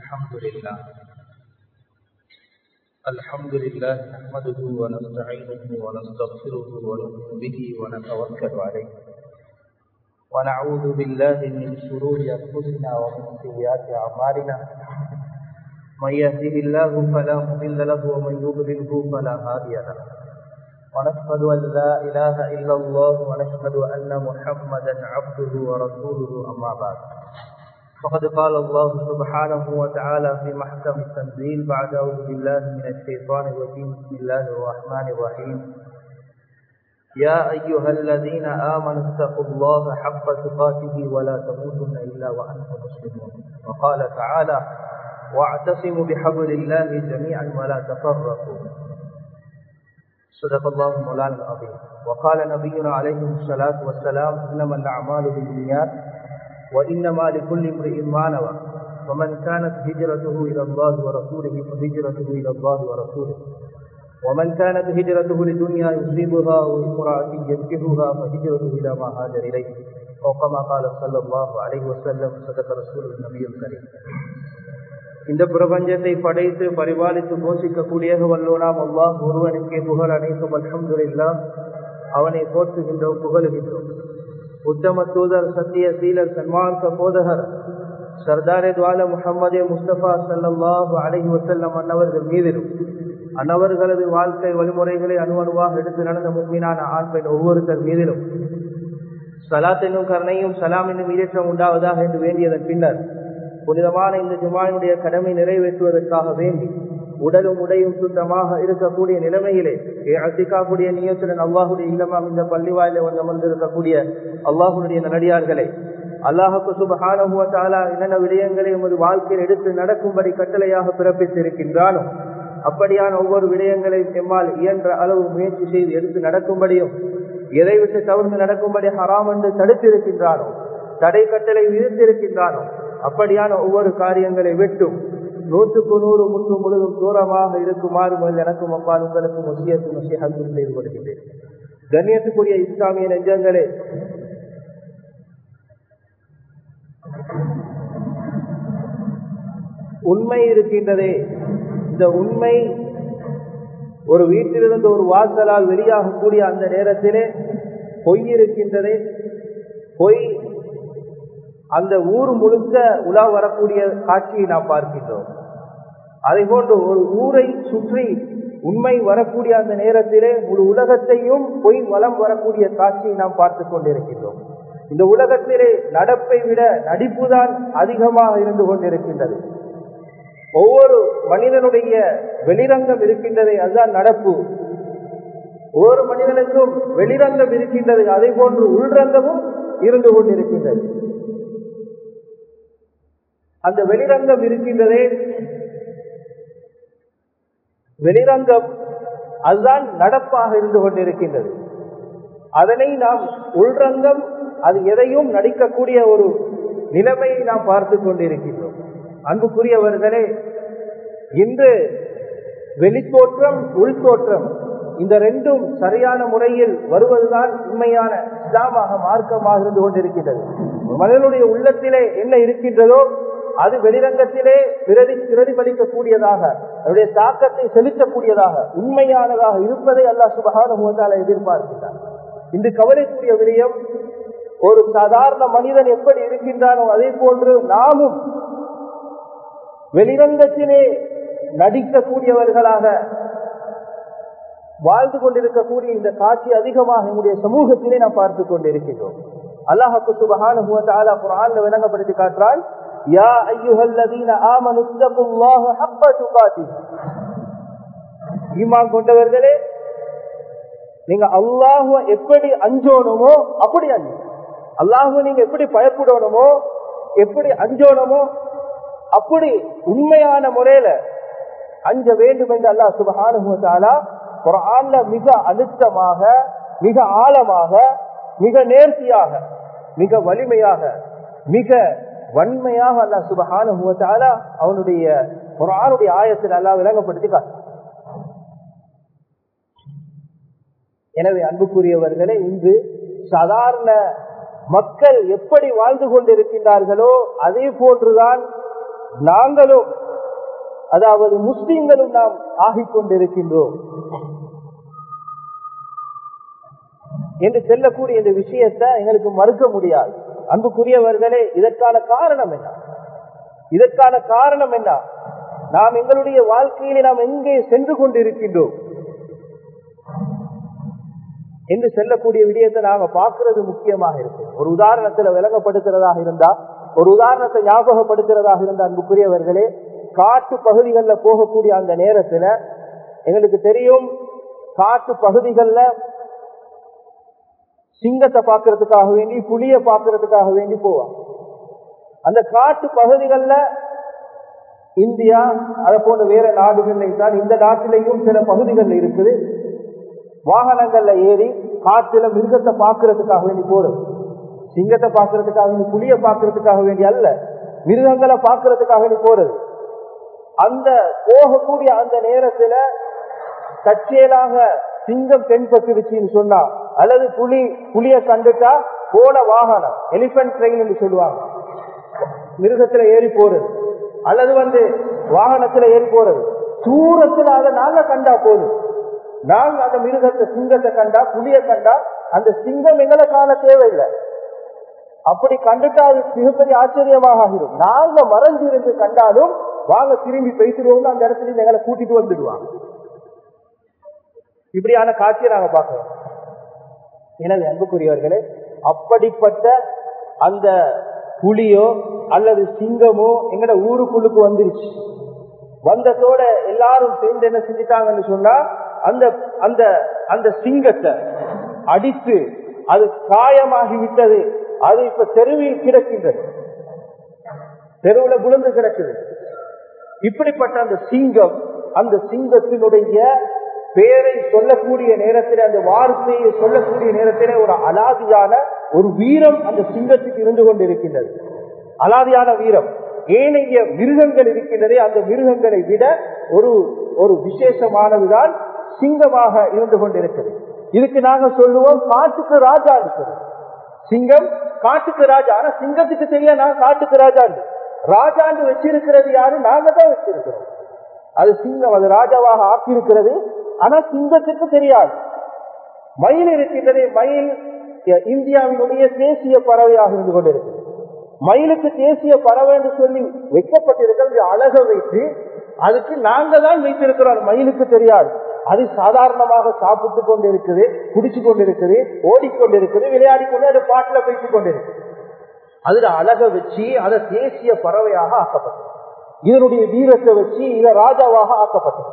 الحمد لله الحمد لله نحمده ونستعينه ونستغفره ونؤمن به ونتوكل عليه ونعوذ بالله من شرور انفسنا ومن سيئات اعمالنا من يهده الله فلا مضل له ومن يضلله فلا هادي له ونشهد ان لا اله الا الله ونشهد ان محمدا عبده ورسوله اما بعد فقد قال الله سبحانه وتعالى في محكم التنزيل بعد أعوذ بالله من الشيطان الرجيم بسم الله الرحمن الرحيم يا أيها الذين آمنوا اتقوا الله حق تقاته ولا تموتن إلا وأنتم مسلمون وقال تعالى واعتصموا بحبل الله جميعا ولا تفرقوا صدق الله مولانا العظيم وقال نبينا عليه الصلاة والسلام إنما الأعمال بالنيات وإنما لكل امرئ ما نوى ومن كانت هجرته إلى الله ورسوله فهجرته إلى الله ورسوله ومن كانت هجرته لدنيا يصيبها وامرأة ينكحها فهجرته إلى ما هاجر إليه أو كما قال صلى الله عليه وسلم صدق رسول النبي الكريم இந்த பிரபஞ்சத்தை படைத்து பரிபாலித்து போஷிக்கக்கூடிய வல்லோனாம் அல்லாஹ் ஒருவனுக்கே புகழ் அனைத்தும் அல்ஹம்துலில்லா அவனை போற்றுகின்றோம் புகழுகின்றோம் உத்தம தூதர் சத்திய சீலர் சன்மார்க்க போதகர் சர்தாரே துவால முகமதே முஸ்தபா சல்லாஹு அலஹி வசல்லம் அன்னவர்கள் மீதிலும் அன்னவர்களது வாழ்க்கை வழிமுறைகளை அணுவணுவாக எடுத்து நடந்த முன்மீனான ஆண் பெண் ஒவ்வொருத்தர் மீதிலும் சலாத் என்னும் கருணையும் சலாம் என்னும் ஈரேற்றம் உண்டாவதாக என்று வேண்டியதன் பின்னர் புனிதமான இந்த ஜுமாயினுடைய கடமை நிறைவேற்றுவதற்காக வேண்டி உடலும் உடையும் சுத்தமாக இருக்கக்கூடிய நிலைமையிலே அசிக்காக்கூடிய நியத்துடன் அல்லாஹுடைய இல்லமாம் இந்த பள்ளிவாயில வந்து அமர்ந்திருக்கக்கூடிய அல்லாஹுடைய நடிகார்களே அல்லாஹுக்கு சுபகானுவத்தாலா என்னென்ன விடயங்களை எமது வாழ்க்கையில் எடுத்து நடக்கும்படி கட்டளையாக பிறப்பித்திருக்கின்றானோ அப்படியான ஒவ்வொரு விடயங்களையும் எம்மால் இயன்ற அளவு முயற்சி செய்து எடுத்து நடக்கும்படியும் எதை விட்டு தவிர்த்து நடக்கும்படி ஹராம் என்று தடுத்திருக்கின்றானோ தடை கட்டளை விதித்திருக்கின்றானோ அப்படியான ஒவ்வொரு காரியங்களை விட்டும் நூற்றுக்கு நூறு முற்று முழுதும் தூரமாக இருக்குமாறு முதல் எனக்கும் அப்பால் உங்களுக்கும் முசியத்து முசியத்தும் செய்து கொடுக்கின்றேன் கண்ணியத்துக்குரிய இஸ்லாமிய நெஞ்சங்களே உண்மை இருக்கின்றதே இந்த உண்மை ஒரு வீட்டிலிருந்து ஒரு வாசலால் வெளியாகக்கூடிய அந்த நேரத்திலே பொய் இருக்கின்றதே பொய் அந்த ஊர் முழுக்க உலா வரக்கூடிய காட்சியை நாம் பார்க்கின்றோம் அதை போன்று ஒரு ஊரை சுற்றி உண்மை வரக்கூடிய அந்த நேரத்திலே முழு உலகத்தையும் பொய் வளம் வரக்கூடிய காட்சியை நாம் பார்த்து கொண்டிருக்கின்றோம் இந்த உலகத்திலே நடப்பை விட நடிப்புதான் அதிகமாக இருந்து கொண்டிருக்கின்றது ஒவ்வொரு மனிதனுடைய வெளிரங்கம் இருக்கின்றதை அதுதான் நடப்பு ஒவ்வொரு மனிதனுக்கும் வெளிரங்கம் இருக்கின்றது அதே போன்று உள்ரங்கமும் இருந்து கொண்டிருக்கின்றது அந்த வெளிரங்கம் இருக்கின்றதே வெளிரங்கம் அதுதான் நடப்பாக இருந்து கொண்டிருக்கின்றது அதனை நாம் உள்ரங்கம் அது எதையும் நடிக்கக்கூடிய ஒரு நிலைமையை நாம் பார்த்து கொண்டிருக்கின்றோம் அன்புக்குரியவர்களே இன்று வெளித்தோற்றம் உள்தோற்றம் இந்த ரெண்டும் சரியான முறையில் வருவதுதான் உண்மையான இஸ்லாமாக மார்க்கமாக இருந்து கொண்டிருக்கின்றது மனிதனுடைய உள்ளத்திலே என்ன இருக்கின்றதோ அது வெளிரங்கத்திலே பிரதி பிரதிபலிக்கக்கூடியதாக அதனுடைய தாக்கத்தை செலுத்தக்கூடியதாக உண்மையானதாக இருப்பதை அல்லாஹ் சுபகான முகத்தால எதிர்பார்க்கிறார் இன்று கவலைக்குரிய விடயம் ஒரு சாதாரண மனிதன் எப்படி இருக்கின்றானோ அதே போன்று நாமும் வெளிரங்கத்திலே நடிக்கக்கூடியவர்களாக வாழ்ந்து கொண்டிருக்கக்கூடிய இந்த காட்சி அதிகமாக நம்முடைய சமூகத்திலே நாம் பார்த்து கொண்டிருக்கின்றோம் அல்லாஹு சுபகான முகத்தால குரான் விளங்கப்படுத்தி காட்டுறான் يا أيها الذين آمنوا اتقوا الله حق تقاته ஈமான் கொண்டவர்களே நீங்க அல்லாஹுவ எப்படி அஞ்சோணுமோ அப்படி அஞ்சு அல்லாஹுவ நீங்க எப்படி பயப்படணுமோ எப்படி அஞ்சோணுமோ அப்படி உண்மையான முறையில அஞ்ச வேண்டும் என்று அல்லாஹ் சுபகானுத்தாலா குரான்ல மிக அழுத்தமாக மிக ஆழமாக மிக நேர்த்தியாக மிக வலிமையாக மிக வன்மையாக அல்லா சுபகான அவனுடைய ஒரு ஆணுடைய ஆயத்தில் அல்லா விளங்கப்படுத்தி எனவே அன்புக்குரியவர்களே இன்று சாதாரண மக்கள் எப்படி வாழ்ந்து கொண்டிருக்கின்றார்களோ அதே போன்றுதான் நாங்களும் அதாவது முஸ்லீம்களும் நாம் ஆகிக் கொண்டிருக்கின்றோம் என்று செல்லக்கூடிய இந்த விஷயத்தை எங்களுக்கு மறுக்க முடியாது அன்புக்குரியவர்களே இதற்கான காரணம் என்ன இதற்கான காரணம் என்ன நாம் எங்களுடைய வாழ்க்கையிலே நாம் எங்கே சென்று கொண்டிருக்கின்றோம் என்று செல்லக்கூடிய விடயத்தை நாங்க பார்க்கிறது முக்கியமாக இருக்கு ஒரு உதாரணத்துல விளங்கப்படுத்துறதாக இருந்தா ஒரு உதாரணத்தை ஞாபகப்படுத்துறதாக இருந்தா அன்புக்குரியவர்களே காட்டு பகுதிகளில் போகக்கூடிய அந்த நேரத்துல எங்களுக்கு தெரியும் காட்டு பகுதிகளில் சிங்கத்தை பார்க்கறதுக்காக வேண்டி புலிய பார்க்கறதுக்காக வேண்டி போவாங்க அந்த காட்டு பகுதிகளில் இந்தியா அதை போன்ற வேற நாடுகளில் தான் இந்த நாட்டிலையும் சில பகுதிகள் இருக்குது வாகனங்கள்ல ஏறி காட்டுல மிருகத்தை பார்க்கறதுக்காக வேண்டி போறது சிங்கத்தை பார்க்கறதுக்காக வேண்டி புலிய பார்க்கறதுக்காக வேண்டி அல்ல மிருகங்களை பார்க்கறதுக்காக வேண்டி போறது அந்த போகக்கூடிய அந்த நேரத்துல தற்செயலாக சிங்கம் தென்பட்டுருச்சுன்னு சொன்னா அல்லது புலி புலிய கண்டுட்டா போன வாகனம் எலிபென்ட் ட்ரெயின் என்று சொல்லுவாங்க மிருகத்துல ஏறி போறது அல்லது வந்து வாகனத்துல ஏறி போறது தூரத்துல அதை நாங்க கண்டா போதும் நாங்க அந்த மிருகத்தை சிங்கத்தை கண்டா புலிய கண்டா அந்த சிங்கம் எங்களை காண தேவையில்லை அப்படி கண்டுட்டா அது மிகப்பெரிய ஆச்சரியமாக ஆகிடும் நாங்க மறைஞ்சு இருந்து கண்டாலும் வாங்க திரும்பி பேசிடுவோம் அந்த இடத்துல இருந்து எங்களை கூட்டிட்டு வந்துடுவாங்க இப்படியான காட்சியை நாங்க பார்க்கிறோம் எனவே அன்புக்குரியவர்களே அப்படிப்பட்ட அந்த புலியோ அல்லது சிங்கமோ எங்கட ஊருக்குள்ளுக்கு வந்துருச்சு வந்ததோட எல்லாரும் சேர்ந்து என்ன செஞ்சுட்டாங்கன்னு சொன்னா அந்த அந்த அந்த சிங்கத்தை அடித்து அது காயமாகி விட்டது அது இப்ப தெருவில் கிடக்கின்றது தெருவுல விழுந்து கிடக்குது இப்படிப்பட்ட அந்த சிங்கம் அந்த சிங்கத்தினுடைய பேரை சொல்லக்கூடிய நேரத்தில் அந்த வார்த்தையை சொல்லக்கூடிய நேரத்திலே ஒரு அலாதியான ஒரு வீரம் அந்த சிங்கத்துக்கு இருந்து கொண்டிருக்கின்றது அலாதியான வீரம் ஏனைய மிருகங்கள் இருக்கின்றதே அந்த மிருகங்களை விட ஒரு ஒரு விசேஷமானதுதான் சிங்கமாக இருந்து கொண்டிருக்கிறது இதுக்கு நாங்க சொல்லுவோம் காட்டுக்கு ராஜா சொல்லுவோம் சிங்கம் காட்டுக்கு ராஜா ஆனா சிங்கத்துக்கு தெரிய நான் காட்டுக்கு ராஜாண்டு ராஜாண்டு வச்சிருக்கிறது யாரு நாங்க தான் வச்சிருக்கிறோம் அது சிங்கம் அது ராஜாவாக ஆக்கியிருக்கிறது ஆனா சிங்கத்துக்கு தெரியாது மயில் இருக்கின்றதே மயில் இந்தியாவினுடைய தேசிய பறவையாக இருந்து கொண்டிருக்கிறது மயிலுக்கு தேசிய பறவை என்று சொல்லி வைக்கப்பட்டிருக்கிறது அழக வைத்து அதுக்கு நாங்க தான் வைத்திருக்கிறோம் மயிலுக்கு தெரியாது அது சாதாரணமாக சாப்பிட்டு கொண்டு இருக்குது குடிச்சு கொண்டு இருக்குது ஓடிக்கொண்டிருக்குது விளையாடி கொண்டு அது பாட்டில் பேசிக் கொண்டிருக்கு அதுல அழக வச்சு அதை தேசிய பறவையாக ஆக்கப்பட்டது இதனுடைய வீரத்தை வச்சு இத ராஜாவாக ஆக்கப்பட்டது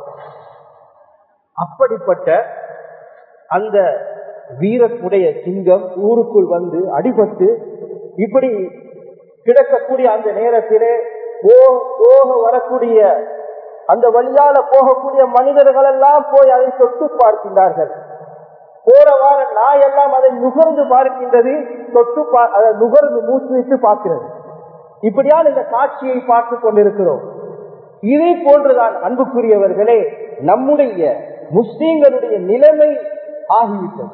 அப்படிப்பட்ட அந்த வீரத்துடைய சிங்கம் ஊருக்குள் வந்து அடிபட்டு இப்படி கிடக்கக்கூடிய அந்த நேரத்திலே போக வரக்கூடிய அந்த வழியால போகக்கூடிய மனிதர்கள் எல்லாம் போய் அதை தொட்டு பார்க்கின்றார்கள் போற வார நாய் எல்லாம் அதை நுகர்ந்து பார்க்கின்றது தொட்டு அதை நுகர்ந்து மூச்சு விட்டு பார்க்கிறது இப்படியான இந்த காட்சியை பார்த்து கொண்டிருக்கிறோம் இதை போன்றுதான் அன்புக்குரியவர்களே நம்முடைய முஸ்லீம்களுடைய நிலைமை ஆகிவிட்டது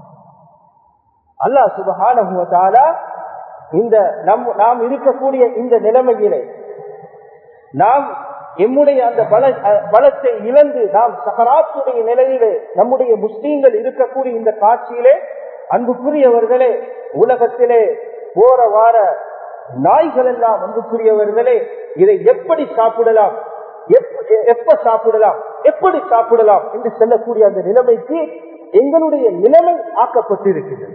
அல்லாஹ் சுபகான இந்த நம் நாம் இருக்கக்கூடிய இந்த நிலைமையிலே நாம் எம்முடைய அந்த பல பலத்தை இழந்து நாம் சகராத்துடைய நிலையிலே நம்முடைய முஸ்லீம்கள் இருக்கக்கூடிய இந்த காட்சியிலே அன்புக்குரியவர்களே உலகத்திலே போற வார நாய்கள் எல்லாம் அன்புக்குரியவர்களே இதை எப்படி சாப்பிடலாம் எப்ப சாப்பிடலாம் எப்படி சாப்பிடலாம் என்று சொல்லக்கூடிய அந்த நிலைமைக்கு எங்களுடைய நிலைமை ஆக்கப்பட்டிருக்கிறது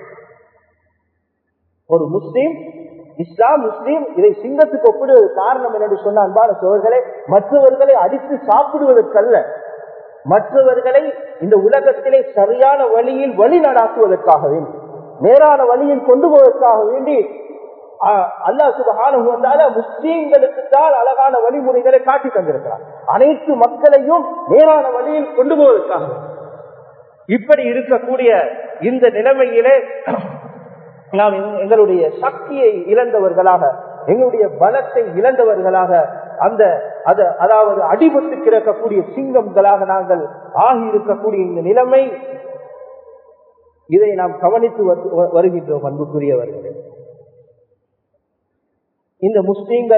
ஒரு முஸ்லீம் இஸ்லாம் முஸ்லீம் இதை சிங்கத்துக்கு ஒப்பிடுவது காரணம் என்று சொன்ன அன்பான சோழர்களை மற்றவர்களை அடித்து சாப்பிடுவதற்கல்ல மற்றவர்களை இந்த உலகத்திலே சரியான வழியில் வழி நடாத்துவதற்காக வேண்டி நேரான வழியில் கொண்டு போவதற்காக வேண்டி அல்லா சுபகான முஸ்லீம்களுக்கு தான் அழகான வழிமுறைகளை காட்டி தந்திருக்கிறார் அனைத்து மக்களையும் நேரான வழியில் கொண்டு போவதற்காக இப்படி இருக்கக்கூடிய இந்த நிலைமையிலே நாம் எங்களுடைய சக்தியை இழந்தவர்களாக எங்களுடைய பலத்தை இழந்தவர்களாக அந்த அதாவது அடிபட்டு கிடக்கக்கூடிய சிங்கங்களாக நாங்கள் ஆகி இருக்கக்கூடிய இந்த நிலைமை இதை நாம் கவனித்து வருகின்றோம் அன்புக்குரியவர்களே இந்த முஸ்லீம்கள்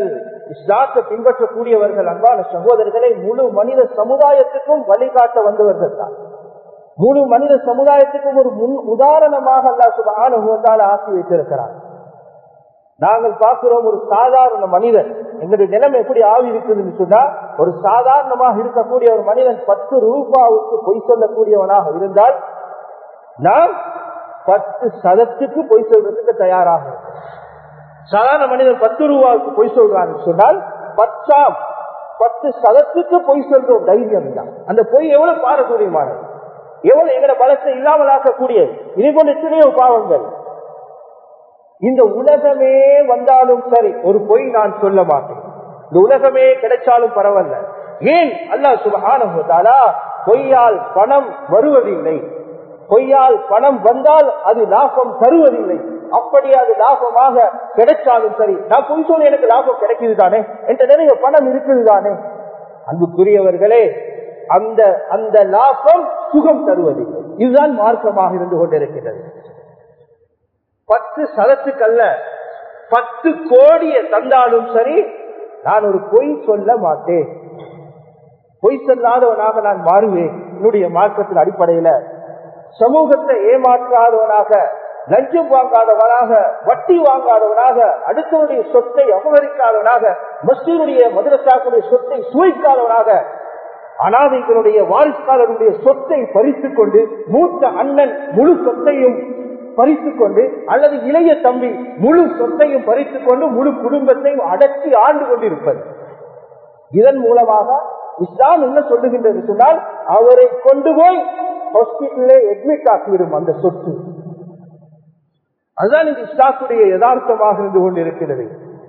இஸ்லாத்தை பின்பற்றக்கூடியவர்கள் அன்பான சகோதரர்களை முழு மனித சமுதாயத்துக்கும் வழிகாட்ட வந்தவர்கள் தான் முழு மனித சமுதாயத்துக்கும் ஒரு முன் உதாரணமாக அல்லா சுபான ஆக்கி வைத்திருக்கிறார் நாங்கள் பார்க்கிறோம் ஒரு சாதாரண மனிதன் எங்களுடைய நிலைமை எப்படி ஆவி இருக்குதுன்னு சொன்னா ஒரு சாதாரணமாக இருக்கக்கூடிய ஒரு மனிதன் பத்து ரூபாவுக்கு பொய் சொல்லக்கூடியவனாக இருந்தால் நாம் பத்து சதத்துக்கு பொய் சொல்றதுக்கு தயாராக சாதாரண மனிதன் பத்து ரூபாவுக்கு பொய் சொல்றான்னு சொன்னால் பத்தாம் பத்து சதத்துக்கு பொய் சொல்றோம் தைரியம் தான் அந்த பொய் எவ்வளவு பாரதூரியமானது எவ்வளவு எங்கட பலத்தை இல்லாமலாக்கக்கூடியது இதே போல எத்தனையோ பாவங்கள் இந்த உலகமே வந்தாலும் சரி ஒரு பொய் நான் சொல்ல மாட்டேன் இந்த உலகமே கிடைச்சாலும் பரவாயில்ல ஏன் அல்லா சுபகானா பொய்யால் பணம் வருவதில்லை பொய்யால் பணம் வந்தால் அது லாபம் தருவதில்லை அப்படி அது லாபமாக கிடைச்சாலும் சரி நான் பொய் சொல்ல எனக்கு லாபம் கிடைக்குது தானே என்ற நிறைய பணம் இருக்குது தானே அன்புக்குரியவர்களே அந்த அந்த லாபம் சுகம் தருவதில்லை இதுதான் மார்க்கமாக இருந்து கொண்டிருக்கிறது பத்து சதத்துக்கல்ல பத்து கோடியை தந்தாலும் சரி நான் ஒரு பொய் சொல்ல மாட்டேன் பொய் சொல்லாதவனாக நான் மாறுவேன் என்னுடைய மார்க்கத்தின் அடிப்படையில சமூகத்தை ஏமாற்றாதவனாக லஞ்சம் வாங்காதவனாக வட்டி வாங்காதவனாக அடுத்தவனுடைய சொத்தை அபகரிக்காதவனாக மஸ்தீனுடைய மதுரசாக்களுடைய சொத்தை சுவைக்காதவனாக அனாதைகளுடைய வாரிசாளருடைய சொத்தை பறித்துக் கொண்டு மூத்த அண்ணன் முழு சொத்தையும் பறித்துக் கொண்டு அல்லது இளைய தம்பி முழு சொத்தையும் பறித்துக் கொண்டு முழு குடும்பத்தையும் அடக்கி ஆண்டு கொண்டிருப்பது இதன் மூலமாக இஸ்லாம் என்ன சொல்லுகின்றது சொன்னால் அவரை கொண்டு போய் ஹாஸ்பிட்டலே அட்மிட் ஆக்கிவிடும் அந்த சொத்து அதுதான் இந்த இஸ்லாத்துடைய யதார்த்தமாக இருந்து கொண்டிருக்கிறது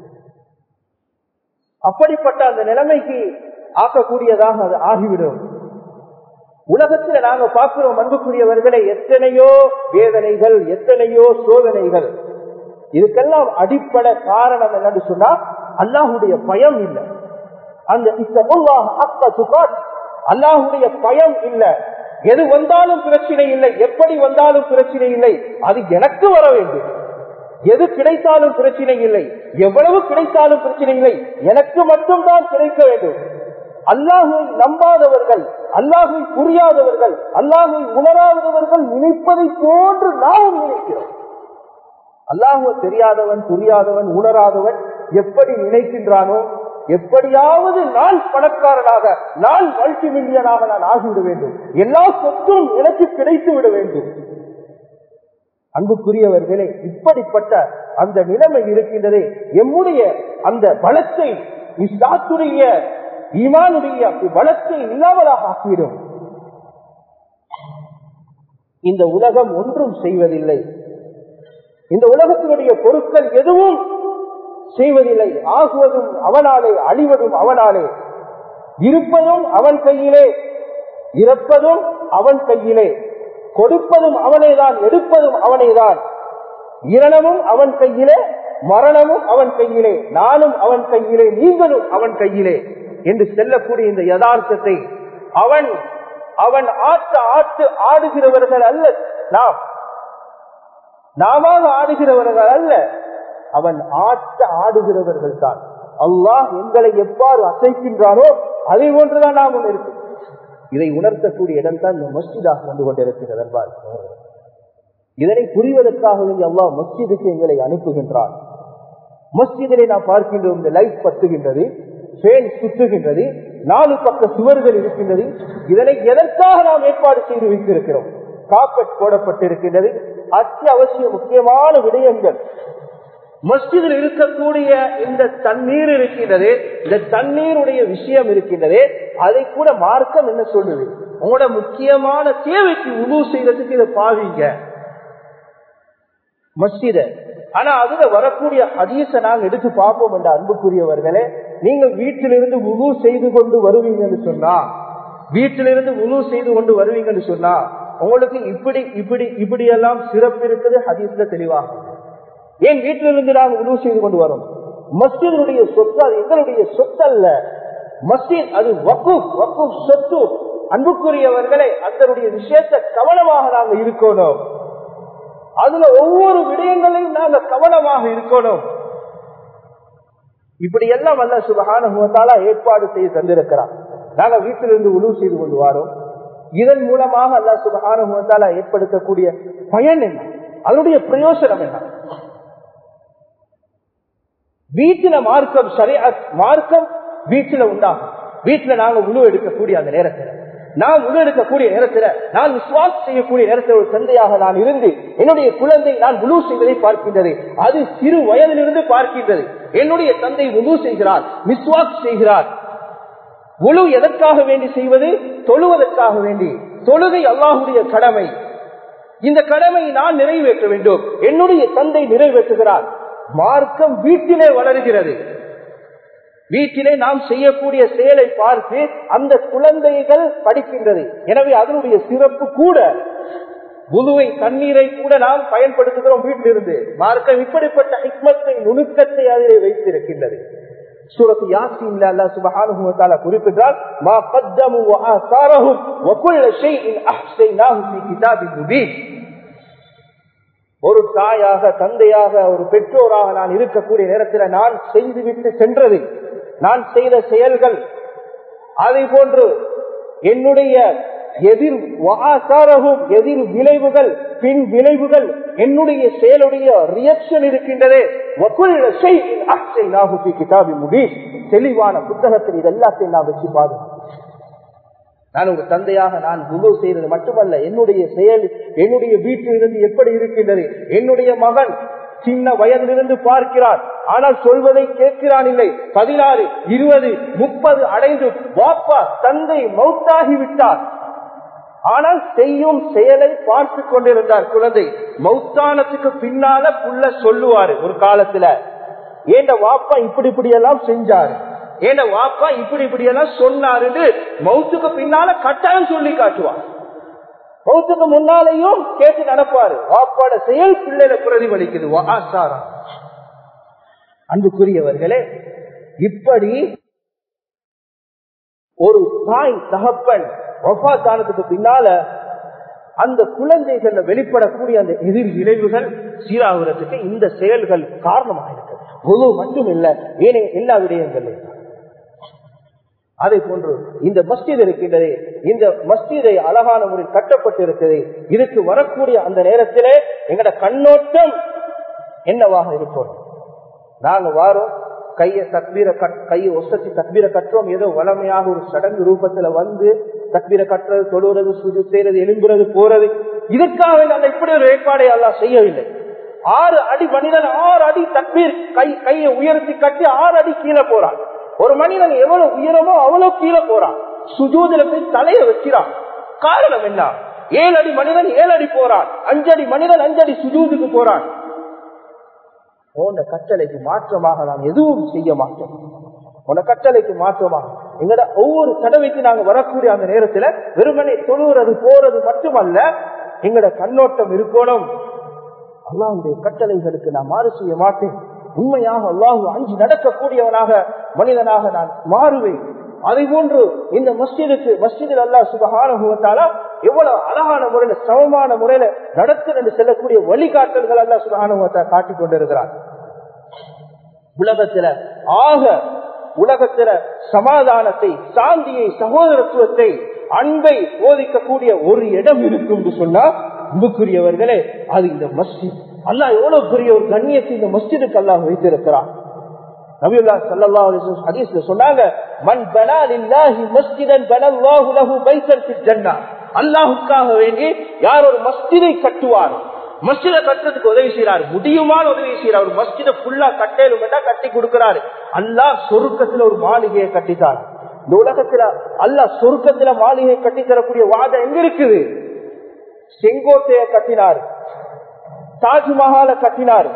அப்படிப்பட்ட அந்த நிலைமைக்கு ஆக்கக்கூடியதாக அது ஆகிவிடும் உலகத்துல நாங்க பார்க்கிறோம் அன்புக்குரியவர்களை எத்தனையோ வேதனைகள் எத்தனையோ சோதனைகள் இதுக்கெல்லாம் அடிப்படை காரணம் என்னன்னு சொன்னா அல்லாஹுடைய பயம் இல்லை அந்த அல்லாஹுடைய பயம் இல்லை எது வந்தாலும் பிரச்சனை இல்லை எப்படி வந்தாலும் பிரச்சனை இல்லை அது எனக்கு வர வேண்டும் எது கிடைத்தாலும் பிரச்சனை இல்லை எவ்வளவு கிடைத்தாலும் பிரச்சனை இல்லை எனக்கு மட்டும்தான் கிடைக்க வேண்டும் அல்லாஹை நம்பாதவர்கள் அல்லாஹை புரியாதவர்கள் அல்லாஹை உணராதவர்கள் நினைப்பதை போன்று நாமும் நினைக்கிறோம் அல்லாஹுவ தெரியாதவன் புரியாதவன் உணராதவன் எப்படி நினைக்கின்றானோ எப்படியாவது நான் பணக்காரனாக நான் மல்டி மில்லியனாக நான் ஆகிவிட வேண்டும் எல்லா சொத்தும் எனக்கு கிடைத்து விட வேண்டும் அன்புக்குரியவர்களே இப்படிப்பட்ட அந்த நிலைமை இருக்கின்றதே எம்முடைய அந்த பலத்தை இஸ்லாத்துடைய ஈமானுடைய பலத்தை இல்லாமலாக ஆக்கிவிடும் இந்த உலகம் ஒன்றும் செய்வதில்லை இந்த உலகத்தினுடைய பொருட்கள் எதுவும் செய்வதில்லை ஆகுவதும் அவனாலே அழிவதும் அவனாலே இருப்பதும் அவன் கையிலே இறப்பதும் அவன் கையிலே கொடுப்பதும் அவனேதான் எடுப்பதும் அவனேதான் இரணமும் அவன் கையிலே மரணமும் அவன் கையிலே நானும் அவன் கையிலே நீங்களும் அவன் கையிலே என்று செல்லக்கூடிய இந்த யதார்த்தத்தை அவன் அவன் ஆட்ட ஆட்டு ஆடுகிறவர்கள் அல்ல நாம் நாம ஆடுகிறவர்கள் அல்ல அவன் ஆட்ட ஆடுகிறவர்கள் தான் அல்லாஹ் எங்களை எவ்வாறு அசைக்கின்றானோ அதை ஒன்றுதான் நாம் இருக்கு இதை உணர்த்தக்கூடிய இடம் தான் இந்த மஸ்ஜிதாக வந்து கொண்டிருக்கிறது என்பார் இதனை புரிவதற்காக அல்லாஹ் மஸ்ஜிதுக்கு எங்களை அனுப்புகின்றான் மஸ்ஜிதிலே நாம் பார்க்கின்றோம் இந்த லைட் பத்துகின்றது ஃபேன் சுற்றுகின்றது நாலு பக்க சுவர்கள் இருக்கின்றது இதனை எதற்காக நாம் ஏற்பாடு செய்து வைத்திருக்கிறோம் காப்பெட் போடப்பட்டிருக்கின்றது அத்தியாவசிய முக்கியமான விடயங்கள் மஸ்ஜிதில் இருக்கக்கூடிய இந்த தண்ணீர் இருக்கின்றது இந்த தண்ணீருடைய விஷயம் இருக்கின்றது அதை கூட மார்க்கம் என்ன சொல்லுது உங்களோட முக்கியமான தேவைக்கு உணவு செய்யறதுக்கு இதை பாவீங்க மஸ்ஜித ஆனா அதுல வரக்கூடிய ஹதீச நாங்க எடுத்து பார்ப்போம் என்ற அன்புக்குரியவர்களே நீங்க வீட்டிலிருந்து உணவு செய்து கொண்டு வருவீங்கன்னு சொன்னா வீட்டிலிருந்து உணவு செய்து கொண்டு வருவீங்கன்னு சொன்னா உங்களுக்கு இப்படி இப்படி இப்படி எல்லாம் சிறப்பு இருக்குது ஹதீஸ்ல தெளிவாகும் ஏன் வீட்டிலிருந்து நாங்கள் உணவு செய்து கொண்டு வரோம் மஸ்ஜிதுடைய சொத்து அது எங்களுடைய சொத்து அல்ல மஸ்ஜித் அது வக்கூப் வக்கூப் சொத்து அன்புக்குரியவர்களை அதனுடைய விஷயத்தை கவனமாக நாங்கள் இருக்கணும் அதுல ஒவ்வொரு விடயங்களையும் நாங்கள் கவனமாக இருக்கணும் இப்படி எல்லாம் அல்ல சுபகான ஏற்பாடு செய்து தந்திருக்கிறார் நாங்க வீட்டிலிருந்து உழவு செய்து கொண்டு வாரோம் இதன் மூலமாக அல்லா சுபகான ஏற்படுத்தக்கூடிய பயன் என்ன அதனுடைய பிரயோசனம் என்ன வீட்டில மார்க்கம் சரியா மார்க்கம் வீட்டில உண்டாகும் வீட்டுல நாங்க உணவு எடுக்கக்கூடிய அந்த நேரத்துல நான் உணவு எடுக்கக்கூடிய நேரத்துல நான் விசுவாஸ் செய்யக்கூடிய நேரத்தில் ஒரு தந்தையாக நான் இருந்து என்னுடைய குழந்தை நான் முழு செய்வதை பார்க்கின்றது அது சிறு வயதிலிருந்து பார்க்கின்றது என்னுடைய தந்தை முழு செய்கிறார் விஸ்வாஸ் செய்கிறார் முழு எதற்காக வேண்டி செய்வது தொழுவதற்காக வேண்டி தொழுகை அல்லாஹுடைய கடமை இந்த கடமையை நான் நிறைவேற்ற வேண்டும் என்னுடைய தந்தை நிறைவேற்றுகிறார் மார்க்கம் வீட்டிலே வளர்கிறது வீட்டிலே நாம் செய்யக்கூடிய செயலை பார்த்து அந்த குழந்தைகள் படிக்கின்றது எனவே அதனுடைய சிறப்பு கூட புதுவை தண்ணீரை கூட நாம் பயன்படுத்துகிறோம் வீட்டிலிருந்து மார்க்கம் இப்படிப்பட்ட ஹிக்மத்தை நுணுக்கத்தை அதிலே வைத்திருக்கின்றது சூரத்து யாசின்ல அல்லாஹ் சுப்ஹானஹு வ தஆலா குறிப்பிட்டால் மா கத்தமு வ ஆசாரஹும் வ குல்ல ஷைஇன் அஹ்ஸைனாஹு ஃபீ கிதாபின் முபீன் ஒரு தாயாக தந்தையாக ஒரு பெற்றோராக நான் இருக்கக்கூடிய நேரத்தில் நான் செய்துவிட்டு சென்றது நான் செய்த செயல்கள் அதை போன்று என்னுடைய எதிர் வாசாரகும் எதிர் விளைவுகள் பின் விளைவுகள் என்னுடைய செயலுடைய ரியாக்ஷன் இருக்கின்றது தெளிவான புத்தகத்தில் இது எல்லாத்தையும் நான் வச்சு பாதுகாப்பு நான் ஒரு தந்தையாக நான் குழு செய்வது மட்டுமல்ல என்னுடைய செயல் என்னுடைய வீட்டிலிருந்து எப்படி இருக்கின்றது என்னுடைய மகன் சின்ன வயதிலிருந்து பார்க்கிறார் ஆனால் சொல்வதை கேட்கிறான் இல்லை பதினாறு இருபது முப்பது அடைந்து வாப்பா தந்தை மௌத்தாகி விட்டார் ஆனால் செய்யும் செயலை பார்த்து கொண்டிருந்தார் குழந்தை மௌத்தானத்துக்கு பின்னால புள்ள சொல்லுவாரு ஒரு காலத்துல ஏண்ட வாப்பா இப்படி இப்படி எல்லாம் செஞ்சாரு ஏண்ட வாப்பா இப்படி இப்படி எல்லாம் சொன்னாரு மௌத்துக்கு பின்னால கட்டாயம் சொல்லி காட்டுவார் மௌத்துக்கு முன்னாலேயும் கேட்டு நடப்பாரு வாப்பாட செயல் பிள்ளைல பிரதிபலிக்குது ஆசாரம் அன்புக்குரியவர்களே இப்படி ஒரு தாய் தகப்பன் ஒஃபாத்தானத்துக்கு பின்னால அந்த குழந்தைகள்ல வெளிப்படக்கூடிய அந்த எதிர் விளைவுகள் சீராகிறதுக்கு இந்த செயல்கள் காரணமாக இருக்கு குழு மட்டும் இல்ல ஏனே எல்லா விடயங்களும் அதே போன்று இந்த மஸ்ஜித் இருக்கின்றது இந்த மஸ்ஜிதை அழகான முறையில் கட்டப்பட்டு இருக்குது இதுக்கு வரக்கூடிய அந்த நேரத்திலே எங்கட கண்ணோட்டம் என்னவாக இருக்கும் நாங்க வாரோம் கைய தக்பீர கையை ஒசத்தி தக்பீர கட்டுறோம் ஏதோ வளமையாக ஒரு சடங்கு ரூபத்துல வந்து தக்பீர கட்டுறது தொழுவது சுது செய்யறது எலும்புறது போறது இதற்காக அந்த இப்படி ஒரு ஏற்பாடை எல்லாம் செய்யவில்லை ஆறு அடி மனிதன் ஆறு அடி தக்பீர் கை கையை உயர்த்தி கட்டி ஆறு அடி கீழே போறான் ஒரு மனிதன் எவ்வளவு உயரமோ அவ்வளவு கீழே போறான் சுஜூதில போய் தலைய வைக்கிறான் காரணம் என்ன ஏழு அடி மனிதன் ஏழு அடி போறான் அஞ்சடி மனிதன் அஞ்சடி சுஜூதுக்கு போறான் உன்ன கட்டளைக்கு மாற்றமாக நாம் எதுவும் செய்ய மாட்டோம் உன கட்டளைக்கு மாற்றமாக எங்கட ஒவ்வொரு தடவைக்கு நாங்க வரக்கூடிய அந்த நேரத்துல வெறுமனை தொழுகிறது போறது மட்டுமல்ல எங்கட கண்ணோட்டம் இருக்கணும் அல்லாவுடைய கட்டளைகளுக்கு நான் மாறு செய்ய மாட்டேன் உண்மையாக அல்லாஹு அஞ்சு நடக்கக்கூடியவனாக மனிதனாக நான் மாறுவேன் அதை போன்று இந்த மஸ்ஜிதுக்கு மஸ்ஜிதில் அல்லா சுபகான எவ்வளவு அழகான முறையில சமமான முறையில நடத்து என்று செல்லக்கூடிய வழிகாட்டல்கள் அல்லா சுபகான காட்டிக் கொண்டிருக்கிறார் உலகத்துல ஆக உலகத்துல சமாதானத்தை சாந்தியை சகோதரத்துவத்தை அன்பை போதிக்கக்கூடிய ஒரு இடம் இருக்கும் என்று சொன்னா அன்புக்குரியவர்களே அது இந்த மஸ்ஜித் அல்லா எவ்வளவு பெரிய ஒரு கண்ணியத்தை இந்த மஸ்ஜிதுக்கு அல்லாஹ் வைத்திருக்கிறார் நபியுல்லா ஸல்லல்லாஹு அலைஹி வஸல்லம் ஹதீஸ்ல சொன்னாங்க மன் பனா லில்லாஹி மஸ்ஜிதன் பனல்லாஹு லஹு பைத்தன் ஃபில் ஜன்னah அல்லாஹ்வுக்காக வேண்டி யார் ஒரு மஸ்ஜிதை கட்டுவார் மஸ்ஜிதை கட்டுறதுக்கு உதவி செய்யறாரு முடியுமான உதவி செய்யறார் ஒரு மஸ்ஜிதை ஃபுல்லா கட்டேலும் கட்டி கொடுக்கிறாரு அல்லாஹ் சொருக்கத்துல ஒரு மாளிகையை கட்டித்தார் இந்த உலகத்துல அல்லாஹ் சொருக்கத்துல மாளிகையை கட்டி தரக்கூடிய வாதம் எங்க இருக்குது செங்கோட்டையை கட்டினார் தாஜ்மஹாலை கட்டினார்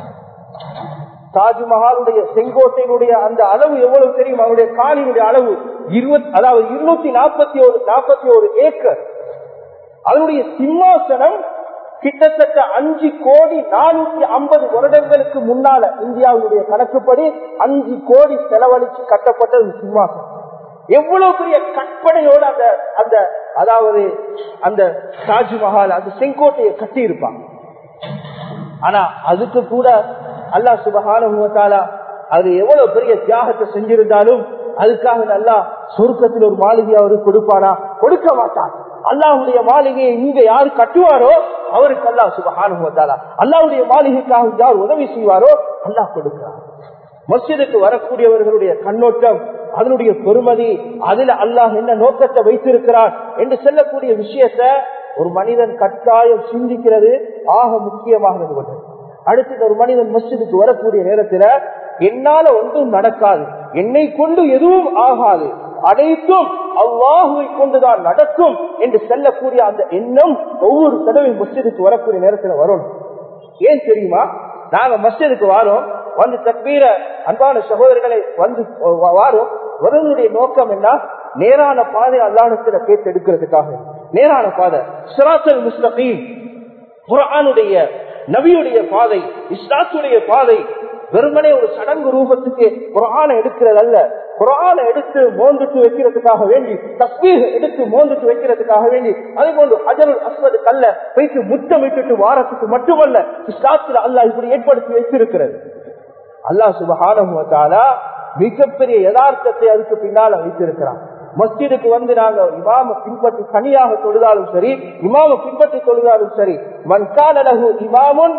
தாஜ்மஹாலுடைய செங்கோட்டையினுடைய அந்த அளவு எவ்வளவு தெரியும் அவருடைய காலினுடைய அளவு இருபத்தி அதாவது இருநூத்தி நாற்பத்தி ஒரு நாற்பத்தி ஒரு ஏக்கர் அதனுடைய சிம்மாசனம் கிட்டத்தட்ட அஞ்சு கோடி நானூத்தி ஐம்பது வருடங்களுக்கு முன்னால இந்தியாவுடைய கணக்குப்படி அஞ்சு கோடி செலவழிச்சு கட்டப்பட்ட ஒரு சிம்மாசனம் எவ்வளவு பெரிய கற்பனையோடு அந்த அந்த அதாவது அந்த தாஜ்மஹால் அந்த செங்கோட்டையை கட்டி இருப்பாங்க ஆனா அதுக்கு கூட அல்லா சுபகான அது எவ்வளவு பெரிய தியாகத்தை செஞ்சிருந்தாலும் அதுக்காக நல்லா சொருக்கத்தில் ஒரு மாளிகை அவருக்கு கொடுப்பாரா கொடுக்க மாட்டார் அல்லாஹுடைய மாளிகையை இங்க யாரு கட்டுவாரோ அவருக்கு அல்லாஹ் சுபகானுவத்தாரா அல்லாஹுடைய மாளிகைக்காக யார் உதவி செய்வாரோ அல்லாஹ் கொடுக்கிறார் மஸ்ஜிதுக்கு வரக்கூடியவர்களுடைய கண்ணோட்டம் அதனுடைய பெருமதி அதுல அல்லாஹ் என்ன நோக்கத்தை வைத்திருக்கிறார் என்று சொல்லக்கூடிய விஷயத்த ஒரு மனிதன் கட்டாயம் சிந்திக்கிறது ஆக முக்கியமாக கொண்டது அடுத்து ஒரு மனிதன் மஸ்ஜிதுக்கு வரக்கூடிய நேரத்துல என்னால ஒன்றும் நடக்காது என்னை கொண்டு எதுவும் ஆகாது அனைத்தும் அல்லாஹுவை கொண்டுதான் நடக்கும் என்று சொல்லக்கூடிய அந்த எண்ணம் ஒவ்வொரு தடவை மஸ்ஜிதுக்கு வரக்கூடிய நேரத்துல வரும் ஏன் தெரியுமா நாங்க மஸ்ஜிதுக்கு வாரோம் வந்து தக்பீர அன்பான சகோதரர்களை வந்து வாரோம் வருவனுடைய நோக்கம் என்ன நேரான பாதை அல்லாடத்துல கேட்டு எடுக்கிறதுக்காக நேரான பாதை சிராசல் முஸ்தகீம் குரானுடைய நபியுடைய பாதை இஸ்லாத்துடைய பாதை வெறுமனே ஒரு சடங்கு ரூபத்துக்கு குரான எடுக்கிறது அல்ல குரான எடுத்து மோந்துட்டு வைக்கிறதுக்காக வேண்டி தஸ்மீக எடுத்து மோந்துட்டு வைக்கிறதுக்காக வேண்டி அதே போன்று அஜருள் அஸ்வது கல்ல வைத்து முத்தமிட்டு வாரத்துக்கு மட்டுமல்ல இஸ்லாத்துல அல்லாஹ் இப்படி ஏற்படுத்தி வைத்திருக்கிறது அல்லாஹ் சுபஹானா மிகப்பெரிய யதார்த்தத்தை அதுக்கு பின்னால வைத்திருக்கிறான் மஸ்ஜிதுக்கு வந்து நாங்க இமாம பின்பற்றி தனியாக தொழுதாலும் சரி இமாம பின்பற்றி தொழுதாலும் சரி மன்கானலகு இமாமுன்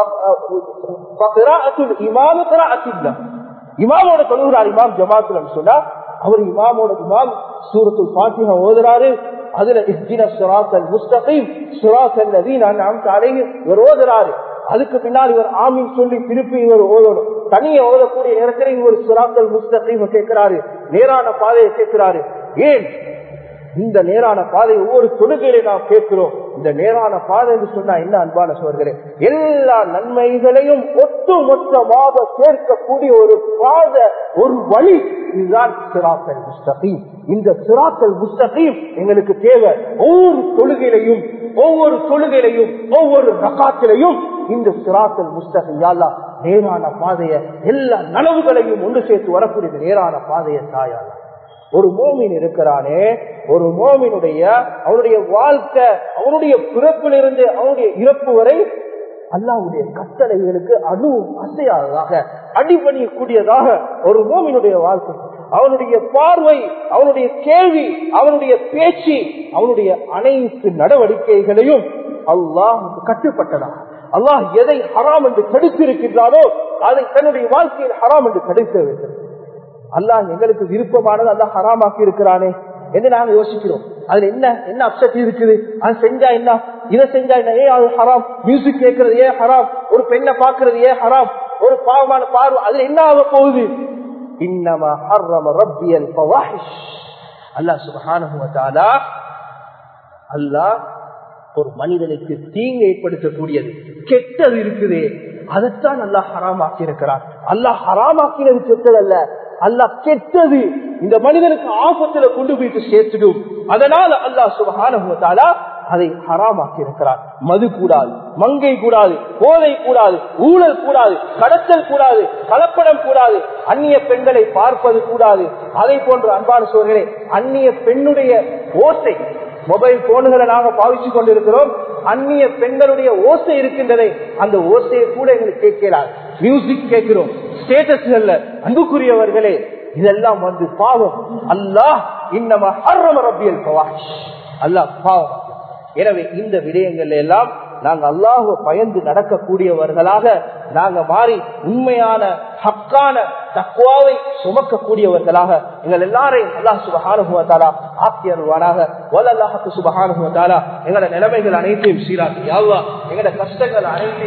இமாமோட தொழுகிறார் இமாம் ஜமாத்துல சொன்னா அவர் இமாமோட இமாம் சூரத்துல் பாத்தியா ஓதுறாரு அதுல இஸ்தின சுராத்தல் முஸ்தகீம் சுராத்தல் நதீன் அலைஹி இவர் ஓதுறாரு அதுக்கு பின்னால் இவர் ஆமீன் சொல்லி திருப்பி இவர் ஓதணும் தனியை ஓதக்கூடிய நேரத்தில் இவர் சுராத்தல் முஸ்தகீம் கேட்கிறாரு நேரான பாதையை கேட்கிறாரு ஏன் இந்த நேரான பாதை ஒவ்வொரு தொழுகையில நாம் கேட்கிறோம் இந்த நேரான பாதை என்று சொன்னா என்ன அன்பான சோர்களே எல்லா நன்மைகளையும் ஒட்டு மொத்தமாக சேர்க்கக்கூடிய ஒரு பாதை ஒரு வழி இதுதான் சிராத்தல் முஸ்தகீம் இந்த சிராத்தல் முஸ்தகீம் எங்களுக்கு தேவை ஒவ்வொரு தொழுகையிலையும் ஒவ்வொரு தொழுகையிலையும் ஒவ்வொரு ரகாத்திலையும் இந்த சிராத்தல் முஸ்தகீம் யாழ்லா நேரான பாதைய எல்லா நனவுகளையும் ஒன்று சேர்த்து வரக்கூடிய நேரான பாதையை தாயாளா ஒரு மோமின் இருக்கிறானே ஒரு மோமினுடைய அவனுடைய வாழ்க்கை அவனுடைய பிறப்பிலிருந்து அவனுடைய இறப்பு வரை அல்லாவுடைய கட்டளைகளுக்கு அணு அசையாததாக அடிபணியக்கூடியதாக ஒரு மோமினுடைய வாழ்க்கை அவனுடைய பார்வை அவனுடைய கேள்வி அவனுடைய பேச்சு அவனுடைய அனைத்து நடவடிக்கைகளையும் அல்லாஹ் கட்டுப்பட்டதா அல்லாஹ் எதை ஹராம் என்று தடுத்திருக்கின்றாரோ அதை தன்னுடைய வாழ்க்கையில் ஹராம் என்று தடுக்க வேண்டும் அல்லாஹ் எங்களுக்கு விருப்பமானது அல்லாஹ் ஹராமாக்கி இருக்கிறானே என்று நாங்க யோசிக்கிறோம் அதுல என்ன என்ன அப்செட் இருக்குது அது செஞ்சா என்ன இதை செஞ்சா என்ன ஏன் அது ஹராம் மியூசிக் கேட்கறது ஏன் ஹராம் ஒரு பெண்ணை பாக்குறது ஏன் ஹராம் ஒரு பாவமான பார்வை அதுல என்ன ஆக போகுது இன்னமா ஹர்ரம ரப்பியல் ஃபவாஹிஷ் அல்லாஹ் சுப்ஹானஹு வ தஆலா அல்லாஹ் ஒரு மனிதனுக்கு தீங்கு ஏற்படுத்தக்கூடியது கெட்டது இருக்குது அதைத்தான் அல்லாஹ் ஹராமாக்கி இருக்கிறார் அல்லாஹ் ஹராமாக்கினது கெட்டது அல்ல அல்லாஹ் கெட்டது இந்த மனிதனுக்கு ஆபத்துல கொண்டு போயிட்டு சேர்த்துடும் அதனால அல்லாஹ் சுபகான அதை ஹராமாக்கி இருக்கிறார் மது கூடாது மங்கை கூடாது போதை கூடாது ஊழல் கூடாது கடத்தல் கூடாது கலப்படம் கூடாது அந்நிய பெண்களை பார்ப்பது கூடாது அதை போன்ற அன்பான சோழர்களே அந்நிய பெண்ணுடைய ஓசை மொபைல் போன்களை நாங்க பாவிச்சு கொண்டிருக்கிறோம் அந்நிய பெண்களுடைய ஓசை இருக்கின்றதை அந்த ஓசையை கூட எங்களுக்கு கேட்கிறார் மியூசிக் கேட்கிறோம் ஸ்டேட்டஸ்கள்ல அன்புக்குரியவர்களே இதெல்லாம் வந்து பாவம் அல்லாஹ் இன்னம ஹர்ரம ரப்பியல் பவாஷ் அல்லாஹ் பாவம் எனவே இந்த விடயங்கள் எல்லாம் நாங்க அல்லாஹுவ பயந்து நடக்கக்கூடியவர்களாக நாங்க மாறி உண்மையான ஹக்கான தக்குவாவை சுமக்கக்கூடியவர்களாக எங்கள் எல்லாரையும் அல்லாஹ் சுபஹானுகுவத்தாலா ஆக்கியருவானாக வல்லல்லாஹுக்கு சுபஹானுகுவத்தாலா எங்களோட நிலைமைகள் அனைத்தையும் சீராக்கி யாவா எங்களோட கஷ்டங்கள் அனைத்தையும்